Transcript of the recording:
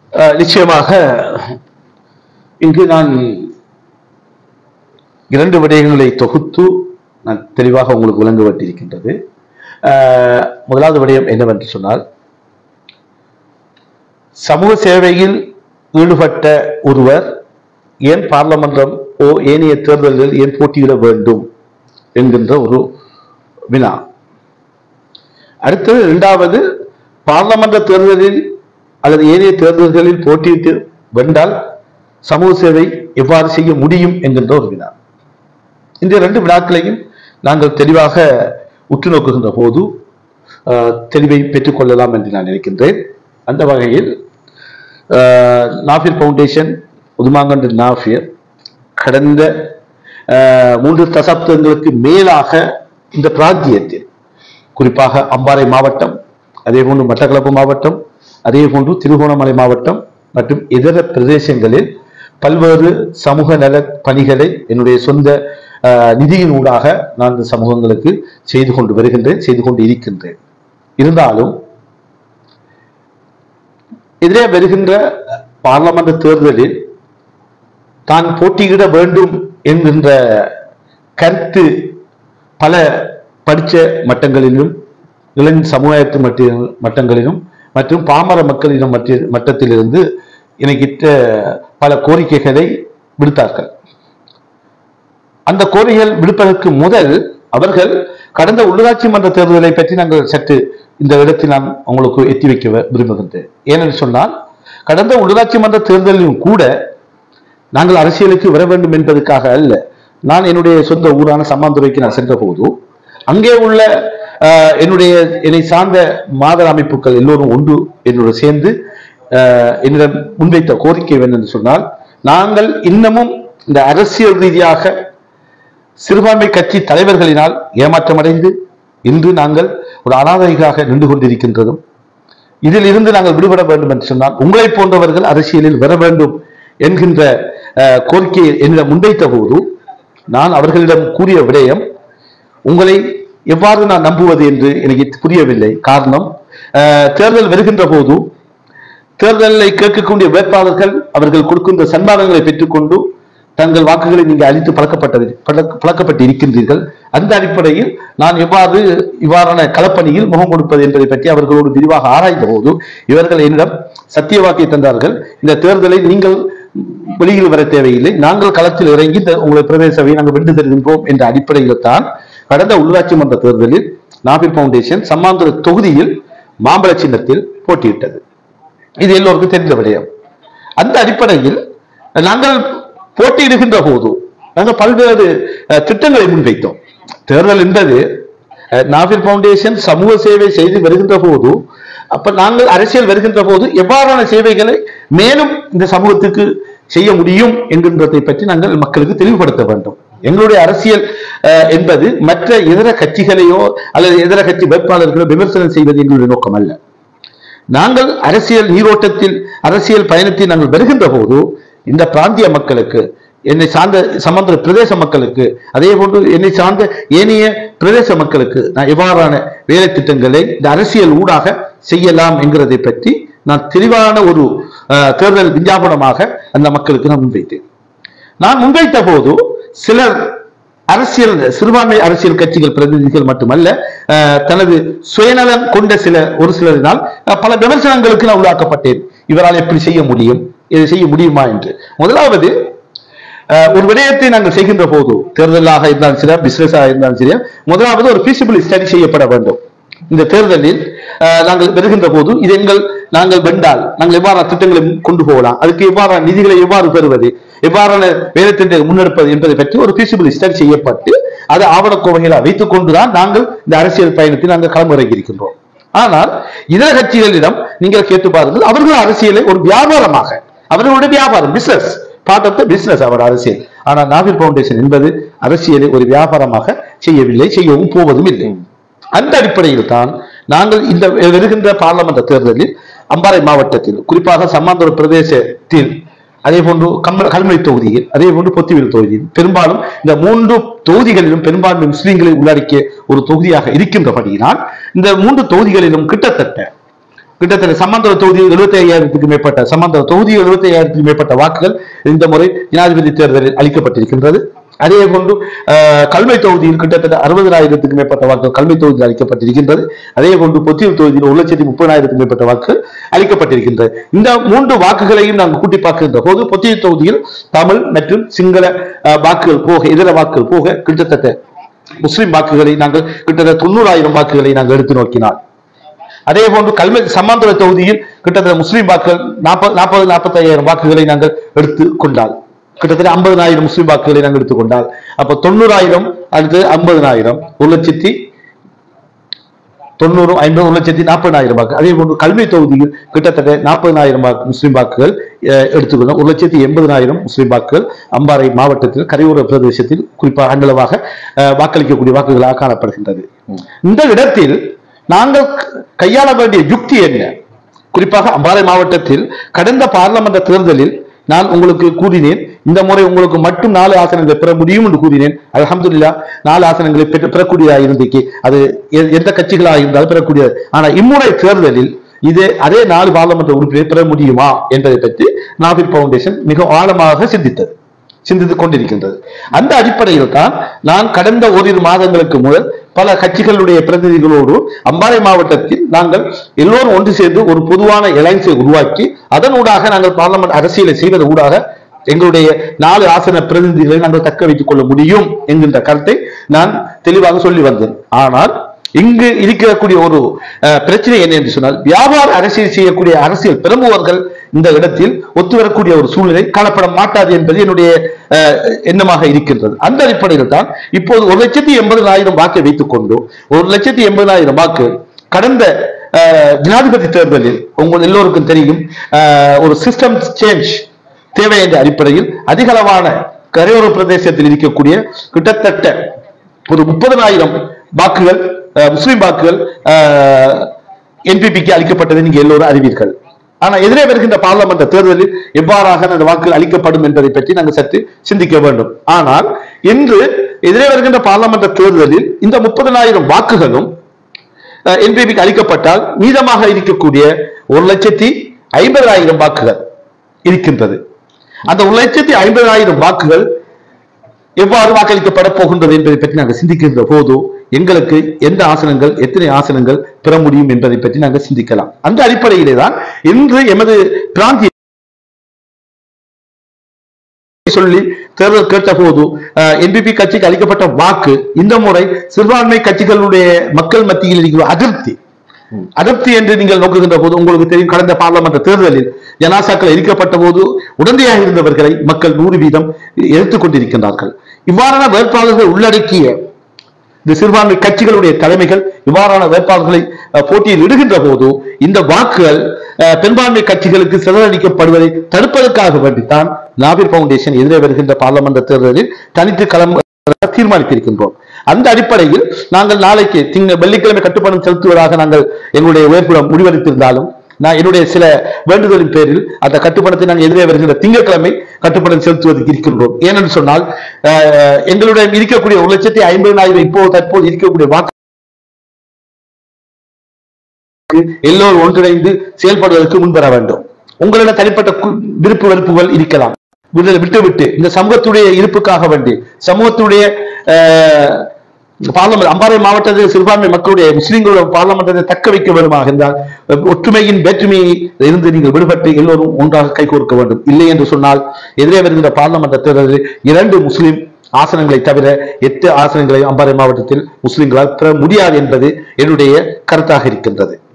அஹ், நிச்சயமாக இங்கு நான் இரண்டு விடயங்களை தொகுத்து நான் தெளிவாக உங்களுக்கு விளங்கப்பட்டிருக்கின்றது அஹ், முதலாவது விடயம் என்னவென்று சொன்னால் சமூக சேவையில் ஈடுபட்ட ஒருவர் ஏன் பார்லமன்றம் ஓ ஏனைய தேர்தல்களில் ஏன் போட்டியிட வேண்டும் என்கின்ற ஒரு வினா அடுத்தது இரண்டாவது பார்லமன்ற தேர்தலில் அல்லது ஏனைய தேர்தல்களில் போட்டியிட்டு வென்றால் சமூக சேவை எவ்வாறு செய்ய முடியும் என்கின்ற ஒரு வினா இந்த இரண்டு வினாக்களையும் நாங்கள் தெளிவாக உற்று நோக்குகின்ற போது ஆஹ், தெளிவை பெற்றுக்கொள்ளலாம் என்று நான் நினைக்கின்றேன் அந்த வகையில் ஆஹ், நாஃபிர் ஃபவுண்டேஷன் உதுமாங்கண்டு நாஃபிர் கடந்த ஆஹ், மூன்று தசாப்தங்களுக்கு மேலாக இந்த பிராந்தியத்தில் குறிப்பாக அம்பாறை மாவட்டம் அதே போன்று மட்டக்களப்பு மாவட்டம் அதே போன்று திருகோணமலை மாவட்டம் மற்றும் இதர பிரதேசங்களில் பல்வேறு சமூக நல பணிகளை என்னுடைய சொந்த ஆஹ், நிதியின் ஊடாக நான் இந்த சமூகங்களுக்கு செய்து கொண்டு வருகின்றேன் செய்து கொண்டு இருக்கின்றேன் இருந்தாலும் எதிரே வருகின்ற பார்லமெண்ட் தேர்தலில் தான் போட்டியிட வேண்டும் என்கின்ற கருத்து பல படித்த மட்டங்களிலும் இளம் சமுதாயத்து மட்ட மட்டங்களிலும் மற்றும் பாமர மக்களிடம் மற்ற மட்டத்திலிருந்து எனக்கிட்ட பல கோரிக்கைகளை விடுத்தார்கள் அந்த கோரிக்கைகள் விடுப்பதற்கு முதல் அவர்கள் கடந்த உள்ளாட்சி மன்ற தேர்தலை பற்றி நாங்கள் சற்று இந்த இடத்தில் நான் உங்களுக்கு எத்தி வைக்க வி- விரும்புகின்றேன் ஏனென்று சொன்னால் கடந்த உள்ளாட்சி மன்ற தேர்தலிலும் கூட நாங்கள் அரசியலுக்கு வர வேண்டும் என்பதற்காக அல்ல நான் என்னுடைய சொந்த ஊரான சம்மாந்துறைக்கு நான் சென்ற போது அங்கே உள்ள ஆஹ், என்னுடைய என்னை சார்ந்த மாதர் அமைப்புகள் எல்லோரும் ஒன்று என்னோடு சேர்ந்து ஆஹ், என்னிடம் முன்வைத்த கோரிக்கை என்னென்று சொன்னால் நாங்கள் இன்னமும் இந்த அரசியல் ரீதியாக சிறுபான்மை கட்சி தலைவர்களினால் ஏமாற்றமடைந்து இன்று நாங்கள் ஒரு அனாதைகளாக நின்று கொண்டிருக்கின்றதும் இதில் இருந்து நாங்கள் விடுபட வேண்டும் என்று சொன்னால் உங்களை போன்றவர்கள் அரசியலில் வர வேண்டும் என்கின்ற அஹ், கோரிக்கையை என்னிடம் முன்வைத்த போது நான் அவர்களிடம் கூறிய விடயம் உங்களை எவ்வாறு நான் நம்புவது என்று எனக்கு புரியவில்லை காரணம் அஹ், தேர்தல் வருகின்ற போது தேர்தலை கேட்கக்கூடிய வேட்பாளர்கள் அவர்கள் கொடுக்கின்ற சன்மானங்களை பெற்றுக்கொண்டு தங்கள் வாக்குகளை நீங்கள் அளித்து பழக்கப்பட்டது பழக்க- பழக்கப்பட்டு இருக்கின்றீர்கள் அந்த அடிப்படையில் நான் எவ்வாறு இவ்வாறான களப்பணியில் முகம் கொடுப்பது என்பதை பற்றி அவர்களோடு விரிவாக ஆராய்ந்த போது இவர்கள் என்னிடம் சத்திய வாக்கை தந்தார்கள் இந்த தேர்தலை நீங்கள் வெளியில் வர தேவையில்லை நாங்கள் களத்தில் இறங்கி இந்த உங்களை பிரதேச சபையை நாங்கள் வென்று தருகின்றோம் என்ற அடிப்படையில் தான் கடந்த உள்ளாட்சி மன்ற தேர்தலில் நாபில் ஃபவுண்டேஷன் சம்மாந்துர தொகுதியில் மாம்பழ சின்னத்தில் போட்டியிட்டது இது எல்லோருக்கும் தெரிந்த விடயம் அந்த அடிப்படையில் நாங்கள் போட்டியிடுகின்ற போது நாங்கள் பல்வேறு அஹ், திட்டங்களை முன்வைத்தோம் தேர்தல் என்பது அஹ், நாபில் ஃபவுண்டேஷன் சமூக சேவை செய்து வருகின்ற போது அப்ப நாங்கள் அரசியல் வருகின்ற போது எவ்வாறான சேவைகளை மேலும் இந்த சமூகத்துக்கு செய்ய முடியும் என்கின்றதை பற்றி நாங்கள் மக்களுக்கு தெளிவுபடுத்த வேண்டும் எங்களுடைய அரசியல் அஹ், என்பது மற்ற இதர கட்சிகளையோ அல்லது இதர கட்சி வேட்பாளர்களோ விமர்சனம் செய்வது எங்களுடைய நோக்கம் அல்ல நாங்கள் அரசியல் நீரோட்டத்தில் அரசியல் பயணத்தில் நாங்கள் வருகின்ற போது இந்த பிராந்திய மக்களுக்கு என்னை சார்ந்த சம்பந்த பிரதேச மக்களுக்கு அதே போன்று என்னை சார்ந்த ஏனைய பிரதேச மக்களுக்கு நான் எவ்வாறான வேலை திட்டங்களை இந்த அரசியல் ஊடாக செய்யலாம் என்கிறதை பற்றி நான் தெளிவான ஒரு அஹ், தேர்தல் விஞ்ஞாபனமாக அந்த மக்களுக்கு நான் முன்வைத்தேன் நான் முன்வைத்த போது சிலர் அரசியல் சிறுபான்மை அரசியல் கட்சிகள் பிரதிநிதிகள் மட்டுமல்ல அஹ், தனது சுயநலம் கொண்ட சில ஒரு சிலரினால் அஹ், பல விமர்சனங்களுக்கு நான் உள்ளாக்கப்பட்டேன் இவரால் எப்படி செய்ய முடியும் இதை செய்ய முடியுமா என்று முதலாவது அஹ், ஒரு விடயத்தை நாங்கள் செய்கின்ற போது தேர்தலாக இருந்தாலும் சரி பிசினஸாக இருந்தாலும் சரி முதலாவது ஒரு feasibility ஸ்டடி செய்யப்பட வேண்டும் இந்த தேர்தலில் அஹ், நாங்கள் வருகின்ற போது இது எங்கள் நாங்கள் வென்றால் நாங்கள் எவ்வாறு திட்டங்களை கொண்டு போகலாம் அதுக்கு எவ்வாறு நிதிகளை எவ்வாறு பெறுவது எவ்வாறான வேலை திட்டங்களை முன்னெடுப்பது என்பதை பற்றி ஒரு feasibility ஸ்டடி செய்யப்பட்டு அது ஆவணக்கோவைகளை வைத்துக் கொண்டுதான் நாங்கள் இந்த அரசியல் பயணத்தில் நாங்கள் களமிறங்கி இருக்கின்றோம் ஆனால் இதர கட்சிகளிடம் நீங்கள் கேட்டு பாருங்கள் அவர்கள் அரசியலை ஒரு வியாபாரமாக அவர்களுடைய வியாபாரம் business part of the business அவர் அரசியல் ஆனால் நாவில் ஃபவுண்டேஷன் என்பது அரசியலை ஒரு வியாபாரமாக செய்யவில்லை செய்யவும் போவதும் இல்லை அந்த அடிப்படையில் தான் நாங்கள் இந்த வருகின்ற பார்லமெண்ட் தேர்தலில் அம்பாறை மாவட்டத்தில் குறிப்பாக சம்மாந்துர பிரதேசத்தில் அதே போன்று கம்ம கல்முனை தொகுதியில் அதே போன்று பொத்திவில் தொகுதியில் பெரும்பாலும் இந்த மூன்று தொகுதிகளிலும் பெரும்பான்மை முஸ்லிம்களை உள்ளடக்கிய ஒரு தொகுதியாக இருக்கின்றபடியினால் இந்த மூன்று தொகுதிகளிலும் கிட்டத்தட்ட கிட்டத்தட்ட சம்பந்தர தொகுதியில் எழுபத்தி ஐயாயிரத்துக்கு மேற்பட்ட சம்பந்தர தொகுதியில் எழுபத்தி ஐயாயிரத்துக்கு மேற்பட்ட வாக்குகள் இந்த முறை ஜனாதிபதி தேர்தலில் அளிக்கப்பட்டிருக்கின்றது அதே போன்று அஹ், கல்மை தொகுதியில் கிட்டத்தட்ட அறுபதாயிரத்துக்கு மேற்பட்ட வாக்குகள் கல்மை தொகுதியில் அளிக்கப்பட்டிருக்கின்றது அதே போன்று பொத்தியூர் தொகுதியில் ஒரு லட்சத்தி முப்பதாயிரத்துக்கு மேற்பட்ட வாக்குகள் அளிக்கப்பட்டிருக்கின்றது இந்த மூன்று வாக்குகளையும் நாங்கள் கூட்டி பார்க்கின்ற போது பொத்தியூர் தொகுதியில் தமிழ் மற்றும் சிங்கள அஹ், வாக்குகள் போக இதர வாக்குகள் போக கிட்டத்தட்ட முஸ்லிம் வாக்குகளை நாங்கள் கிட்டத்தட்ட தொண்ணூறாயிரம் வாக்குகளை நாங்கள் எடுத்து நோக்கினால் அதே போன்று கல்வி சம்மாந்துறை தொகுதியில் கிட்டத்தட்ட முஸ்லிம் வாக்குகள் நாற்பது நாற்பது நாற்பத்தையாயிரம் வாக்குகளை நாங்கள் எடுத்து கொண்டால் கிட்டத்தட்ட ஐம்பதனாயிரம் முஸ்லிம் வாக்குகளை நாங்கள் எடுத்துக்கொண்டால் அப்ப தொண்ணூறாயிரம் அடுத்து ஐம்பதனாயிரம் ஒரு லட்சத்தி தொண்ணூறு ஐம்பது ஒரு லட்சத்தி நாற்பதாயிரம் வாக்கு அதே போன்று கல்வி தொகுதியில் கிட்டத்தட்ட நாற்பதாயிரம் வாக்கு முஸ்லிம் வாக்குகள் அஹ், எடுத்துக்கொண்டோம் ஒரு லட்சத்தி எண்பதனாயிரம் முஸ்லிம் வாக்குகள் அம்பாறை மாவட்டத்தில் கரையோர பிரதேசத்தில் குறிப்பாக அங்கலவாக அஹ், வாக்களிக்கக்கூடிய வாக்குகளாக காணப்படுகின்றது இந்த இடத்தில் நாங்கள் க- கையாள வேண்டிய யுக்தி என்ன குறிப்பாக அம்பாறை மாவட்டத்தில் கடந்த பார்லமெண்ட் தேர்தலில் நான் உங்களுக்கு கூறினேன் இந்த முறை உங்களுக்கு மட்டும் நாலு ஆசனங்களை பெற முடியும் என்று கூறினேன் அல்ஹம்துலில்லாஹ் நாலு ஆசனங்களை பெற்று பெறக்கூடியதாக இருந்துச்சு அது எ- எந்த கட்சிகளாக இருந்தாலும் பெறக்கூடியது ஆனா இம்முறை தேர்தலில் இது அதே நாலு பார்லமெண்ட் உறுப்பினரை பெற முடியுமா என்பதை பற்றி நாபில் பவுண்டேஷன் மிக ஆழமாக சிந்தித்தது சிந்தித்துக் கொண்டிருக்கின்றது அந்த அடிப்படையில் தான் நான் கடந்த ஓரிரு மாதங்களுக்கு முதல் பல கட்சிகளுடைய பிரதிநிதிகளோடு அம்பாறை மாவட்டத்தில் நாங்கள் எல்லோரும் ஒன்று சேர்ந்து ஒரு பொதுவான எலைன்ஸை உருவாக்கி அதனூடாக நாங்கள் பார்லமெண்ட் அரசியலை செய்வது ஊடாக எங்களுடைய நாலு ஆசன பிரதிநிதிகளை நாங்கள் தக்க வைத்துக் கொள்ள முடியும் என்கின்ற கருத்தை நான் தெளிவாக சொல்லி வந்தேன் ஆனால் இங்கு இருக்கக்கூடிய ஒரு அஹ், பிரச்சனை என்ன என்று சொன்னால் வியாபார அரசியல் செய்யக்கூடிய அரசியல் பிரமுகர்கள் இந்த இடத்தில் ஒத்து வரக்கூடிய ஒரு சூழ்நிலை காணப்பட மாட்டாது என்பது என்னுடைய அஹ், எண்ணமாக இருக்கின்றது அந்த அடிப்படையில் தான் இப்போது ஒரு லட்சத்தி எண்பதாயிரம் வாக்கை வைத்துக் கொண்டு ஒரு லட்சத்தி எண்பதாயிரம் வாக்கு கடந்த அஹ், ஜனாதிபதி தேர்தலில் உங்கள் எல்லோருக்கும் தெரியும் அஹ், ஒரு சிஸ்டம் சேஞ்ச் தேவை என்ற அடிப்படையில் அதிகளவான கரையோர பிரதேசத்தில் இருக்கக்கூடிய கிட்டத்தட்ட ஒரு முப்பதனாயிரம் வாக்குகள் அஹ், முஸ்லிம் வாக்குகள் என்பிபிக்கு அளிக்கப்பட்டதை நீங்க எல்லோரும் அறிவீர்கள் ஆனா எதிரே வருகின்ற பார்லமெண்ட் தேர்தலில் எவ்வாறாக அந்த வாக்குகள் அளிக்கப்படும் என்பதை பற்றி நாங்கள் சற்று சிந்திக்க வேண்டும் ஆனால் இன்று எதிரே வருகின்ற பார்லமெண்ட் தேர்தலில் இந்த முப்பதனாயிரம் வாக்குகளும் என்பிபிக்கு அளிக்கப்பட்டால் மீதமாக இருக்கக்கூடிய ஒரு லட்சத்தி ஐம்பதாயிரம் வாக்குகள் இருக்கின்றது அந்த ஒரு லட்சத்தி ஐம்பதாயிரம் வாக்குகள் எவ்வாறு வாக்களிக்கப்பட போகின்றது என்பதை பற்றி நாங்கள் சிந்திக்கின்ற போது எங்களுக்கு எந்த ஆசனங்கள் எத்தனை ஆசனங்கள் பெற முடியும் என்பதை பற்றி நாங்கள் சிந்திக்கலாம் அந்த அடிப்படையிலே தான் இன்று எமது பிராந்திய சொல்லி தேர்தல் கேட்ட போது என்பிபி கட்சிக்கு அளிக்கப்பட்ட வாக்கு இந்த முறை சிறுபான்மை கட்சிகளுடைய மக்கள் மத்தியில் இருக்கிற அதிருப்தி அதிருப்தி என்று நீங்கள் நோக்குகின்ற போது உங்களுக்கு தெரியும் கடந்த பார்லமெண்ட் தேர்தலில் ஜனாசாக்கள் எரிக்கப்பட்ட போது உடந்தையாக இருந்தவர்களை மக்கள் நூறு வீதம் எதிர்த்துக் கொண்டிருக்கின்றார்கள் இவ்வாறான வேட்பாளர்கள் உள்ளடக்கிய இந்த சிறுபான்மை கட்சிகளுடைய தலைமைகள் இவ்வாறான வேட்பாளர்களை அஹ், போட்டியில் இடுகின்ற போது இந்த வாக்குகள் அஹ், பெரும்பான்மை கட்சிகளுக்கு சிதறடிக்கப்படுவதை தடுப்பதற்காக வேண்டித்தான் நாபிர் பவுண்டேஷன் எதிரே வருகின்ற பார்லமெண்ட் தேர்தலில் தனித்து களம் தீர்மானித்திருக்கின்றோம் அந்த அடிப்படையில் நாங்கள் நாளைக்கு திங்க வெள்ளிக்கிழமை கட்டுப்பணம் செலுத்துவதாக நாங்கள் எங்களுடைய உயர்குலம் முடிவெடுத்திருந்தாலும் நான் என்னுடைய சில வேண்டுதலின் பேரில் அந்த கட்டுப்பணத்தை நாங்கள் எதிரே வருகின்ற திங்கட்கிழமை கட்டுப்பணம் செலுத்துவதற்கு இருக்கின்றோம் ஏனென்று சொன்னால் அஹ், எங்களுடைய இருக்கக்கூடிய ஒரு லட்சத்தி ஐம்பதாயிரம் இப்போது தற்போது இருக்கக்கூடிய வாக்கு எல்லோரும் ஒன்றிணைந்து செயல்படுவதற்கு முன்வர வேண்டும் உங்களிடம் தனிப்பட்ட கு- விருப்பு வெறுப்புகள் இருக்கலாம் விட்டு விட்டு விட்டு இந்த சமூகத்துடைய இருப்புக்காக வேண்டி சமூகத்துடைய அஹ், பார்லமெண்ட் அம்பாறை மாவட்டத்தில் சிறுபான்மை மக்களுடைய முஸ்லிம்களுடைய பார்லமெண்டத்தை தக்க வைக்க வேண்டுமாக இருந்தால் அஹ், ஒற்றுமையின் வேற்றுமையை இருந்து நீங்கள் விடுபட்டு எல்லோரும் ஒன்றாக கைகோர்க்க வேண்டும் இல்லை என்று சொன்னால் எதிரே வருகின்ற பார்லமெண்ட் தேர்தலில் இரண்டு முஸ்லிம் ஆசனங்களை தவிர எட்டு ஆசனங்களை அம்பாறை மாவட்டத்தில் முஸ்லிம்களால் பெற முடியாது என்பது என்னுடைய கருத்தாக இருக்கின்றது